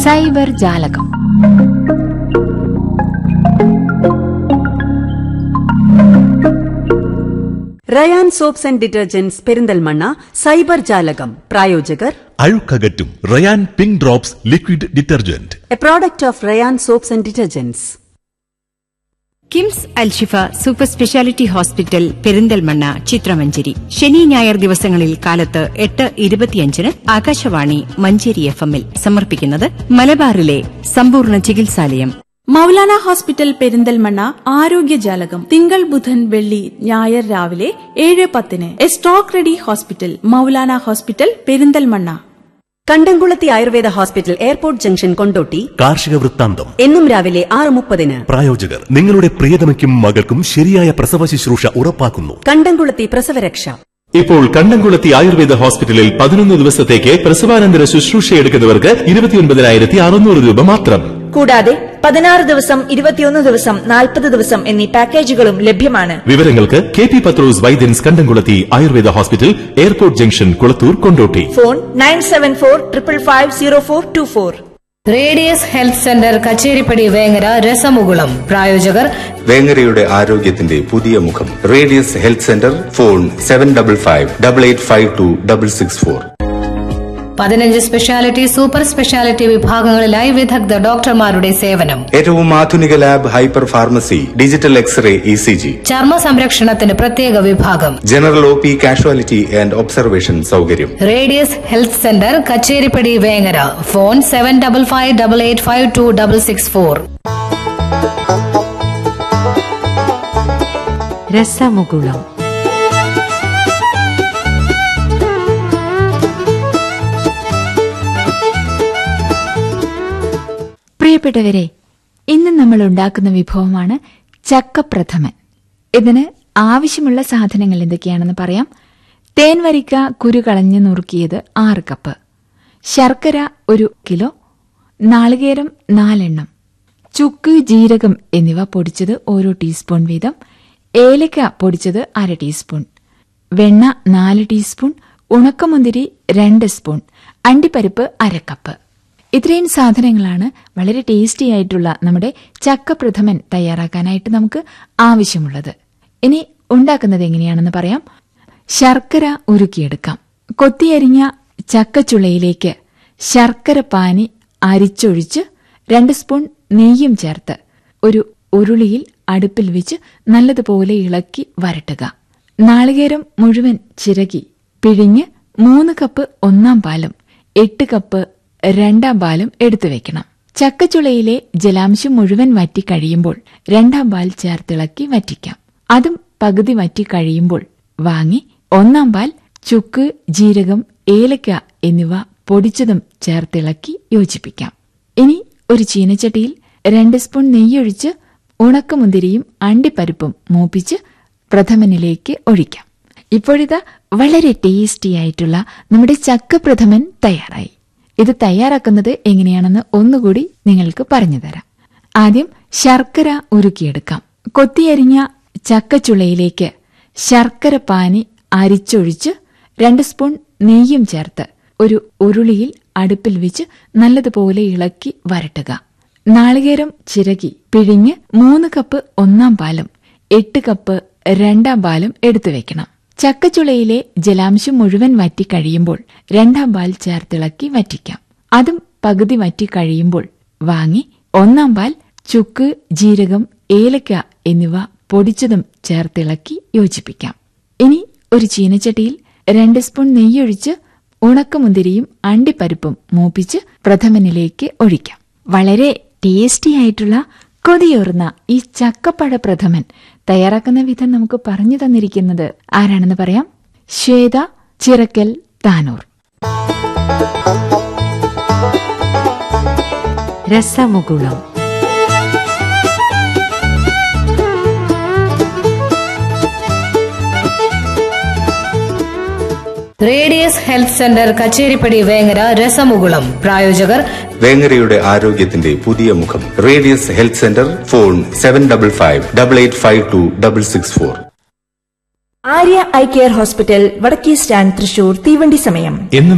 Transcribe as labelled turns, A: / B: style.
A: cyber Jalakam
B: Rayan soaps and detergents Perinthalmanna cyber Jalakam പ്രായോജകർ
C: അഴുക്കകറ്റും Rayan pink drops liquid detergent
B: a product of Rayan soaps and detergents
D: KIMS Alshifa super speciality hospital Perinthalmanna ചിത്രമഞ്ചേരി ശനി ഞായർ ദിവസങ്ങളിൽ കാലത്ത് എട്ട് ഇരുപത്തിയഞ്ചിന് ആകാശവാണി മഞ്ചേരി എഫ് എമ്മിൽ സമർപ്പിക്കുന്നത് മലബാറിലെ സമ്പൂർണ്ണ ചികിത്സാലയം
E: മൗലാന ഹോസ്പിറ്റൽ പെരിന്തൽമണ്ണ ആരോഗ്യജാലകം തിങ്കൾ ബുധൻ വെള്ളി ഞായർ രാവിലെ ഏഴ് പത്തിന് a stock ready hospital Moulana hospital Perinthalmanna
B: Kandamkulathy Ayurveda hospital airport junction Kondotty
C: കാർഷിക വൃത്താന്തം
B: എന്നും രാവിലെ ആറ് മുപ്പതിന്
C: പ്രായോജകർ നിങ്ങളുടെ പ്രിയതമയ്ക്കും മകൾക്കും ശരിയായ പ്രസവ ശുശ്രൂഷ ഉറപ്പാക്കുന്നു
B: കണ്ടംകുളത്തി പ്രസവരക്ഷ
F: ഇപ്പോൾ കണ്ടംകുളത്തി ആയുർവേദ ഹോസ്പിറ്റലിൽ പതിനൊന്ന് ദിവസത്തേക്ക് പ്രസവാനന്തര ശുശ്രൂഷ എടുക്കുന്നവർക്ക് ഇരുപത്തിയൊൻപതിനായിരത്തി അറുന്നൂറ് രൂപ മാത്രം
G: കൂടാതെ പതിനാറ് ദിവസം ഇരുപത്തിയൊന്ന് ദിവസം നാൽപ്പത് ദിവസം എന്നീ പാക്കേജുകളും ലഭ്യമാണ്
F: വിവരങ്ങൾക്ക് K P Pathros Vaidyan's Kandamkulathy Ayurveda hospital airport junction Kulathur Kondotty
G: phone nine seven four triple five zero four two four
H: radius health centre Kacheripady Vengara Rasamukulam പ്രായോജകർ
I: വേങ്ങരയുടെ ആരോഗ്യത്തിന്റെ പുതിയ മുഖം radius health centre phone seven double five double eight five two double six four
H: പതിനഞ്ച് speciality super speciality വിഭാഗങ്ങളിലായി വിദഗ്ധ ഡോക്ടർമാരുടെ സേവനം
I: ഏറ്റവും ആധുനിക lab hyper pharmacy digital x-ray E C G
H: ചർമ്മ സംരക്ഷണത്തിന് പ്രത്യേക വിഭാഗം
I: general O P casualty and observation സൗകര്യം
H: radius health centre Kacheripady Vengara phone seven double five double eight five two double six four
A: Rasamukulam പ്രിയപ്പെട്ടവരെ ഇന്ന് നമ്മൾ ഉണ്ടാക്കുന്ന വിഭവമാണ് ചക്കപ്രഥമൻ ഇതിന് ആവശ്യമുള്ള സാധനങ്ങൾ എന്തൊക്കെയാണെന്ന് പറയാം തേൻ വരിക്ക കുരു കളഞ്ഞ് നുറുക്കിയത് ആറ് കപ്പ് ശർക്കര ഒരു കിലോ നാളികേരം നാലെണ്ണം ചുക്ക് ജീരകം എന്നിവ പൊടിച്ചത് ഓരോ ടീസ്പൂൺ വീതം ഏലക്ക പൊടിച്ചത് അര ടീസ്പൂൺ വെണ്ണ നാല് ടീസ്പൂൺ ഉണക്കമുന്തിരി രണ്ട് സ്പൂൺ അണ്ടിപ്പരിപ്പ് അര കപ്പ് ഇത്രയും സാധനങ്ങളാണ് വളരെ ടേസ്റ്റി ആയിട്ടുള്ള നമ്മുടെ ചക്കപ്രഥമൻ തയ്യാറാക്കാനായിട്ട് നമുക്ക് ആവശ്യമുള്ളത് ഇനി ഉണ്ടാക്കുന്നത് എങ്ങനെയാണെന്ന് പറയാം ശർക്കര ഉരുക്കിയെടുക്കാം കൊത്തിയരിഞ്ഞ ചക്കച്ചുളയിലേക്ക് ശർക്കര പാനി അരിച്ചൊഴിച്ച് രണ്ട് സ്പൂൺ നെയ്യും ചേർത്ത് ഒരു ഉരുളിയിൽ അടുപ്പിൽ വെച്ച് നല്ലതുപോലെ ഇളക്കി വരട്ടുക നാളികേരം മുഴുവൻ ചിരകി പിഴിഞ്ഞ് മൂന്ന് കപ്പ് ഒന്നാം പാലും എട്ട് കപ്പ് രണ്ടാം പാലും എടുത്തു വെക്കണം ചക്കച്ചുളയിലെ ജലാംശം മുഴുവൻ വറ്റി കഴിയുമ്പോൾ രണ്ടാം പാൽ ചേർത്തിളക്കി വറ്റിക്കാം അതും പകുതി വറ്റി കഴിയുമ്പോൾ വാങ്ങി ഒന്നാം പാൽ ചുക്ക് ജീരകം ഏലക്ക എന്നിവ പൊടിച്ചതും ചേർത്തിളക്കി യോജിപ്പിക്കാം ഇനി ഒരു ചീനച്ചട്ടിയിൽ രണ്ട് സ്പൂൺ നെയ്യൊഴിച്ച് ഉണക്കമുന്തിരിയും അണ്ടിപ്പരിപ്പും മൂപ്പിച്ച് പ്രഥമനിലേക്ക് ഒഴിക്കാം ഇപ്പോഴിതാ വളരെ ടേസ്റ്റി ആയിട്ടുള്ള നമ്മുടെ ചക്കപ്രഥമൻ തയ്യാറായി ഇത് തയ്യാറാക്കുന്നത് എങ്ങനെയാണെന്ന് ഒന്നുകൂടി നിങ്ങൾക്ക് പറഞ്ഞുതരാം ആദ്യം ശർക്കര ഉരുക്കിയെടുക്കാം കൊത്തിയരിഞ്ഞ ചക്കച്ചുളയിലേക്ക് ശർക്കര പാനി അരിച്ചൊഴിച്ച് രണ്ട് സ്പൂൺ നെയ്യും ചേർത്ത് ഒരു ഉരുളിയിൽ അടുപ്പിൽ വെച്ച് നല്ലതുപോലെ ഇളക്കി വരട്ടുക നാളികേരം ചിരകി പിഴിഞ്ഞ് മൂന്ന് കപ്പ് ഒന്നാം പാലും എട്ട് കപ്പ് രണ്ടാം പാലും എടുത്തു വെക്കണം ചക്കച്ചുളയിലെ ജലാംശം മുഴുവൻ വറ്റി കഴിയുമ്പോൾ രണ്ടാം പാൽ ചേർത്തിളക്കി വറ്റിക്കാം അതും പകുതി വറ്റി കഴിയുമ്പോൾ വാങ്ങി ഒന്നാം പാൽ ചുക്ക് ജീരകം ഏലക്ക എന്നിവ പൊടിച്ചതും ചേർത്തിളക്കി യോജിപ്പിക്കാം ഇനി ഒരു ചീനച്ചട്ടിയിൽ രണ്ട് സ്പൂൺ നെയ്യൊഴിച്ച് ഉണക്കമുന്തിരിയും അണ്ടിപ്പരിപ്പും മൂപ്പിച്ച് പ്രഥമനിലേക്ക് ഒഴിക്കാം വളരെ ടേസ്റ്റി ആയിട്ടുള്ള കൊതിയോർന്ന ഈ ചക്കപ്പഴ പ്രഥമൻ തയ്യാറാക്കുന്ന വിധം നമുക്ക് പറഞ്ഞു തന്നിരിക്കുന്നത് ആരാണെന്ന് പറയാം Swetha Chirakkal Tanur Rasamukulam
H: radius health centre Kacheripady Vengara Rasamukulam പ്രായോജകർ
I: വേങ്ങരയുടെ ആരോഗ്യത്തിന്റെ പുതിയ മുഖം radius health centre phone seven double five double eight five two double six four
G: Arya eye care hospital വടക്കേ സ്റ്റാൻഡ് തൃശൂർ തീവണ്ടി സമയം
F: എന്നും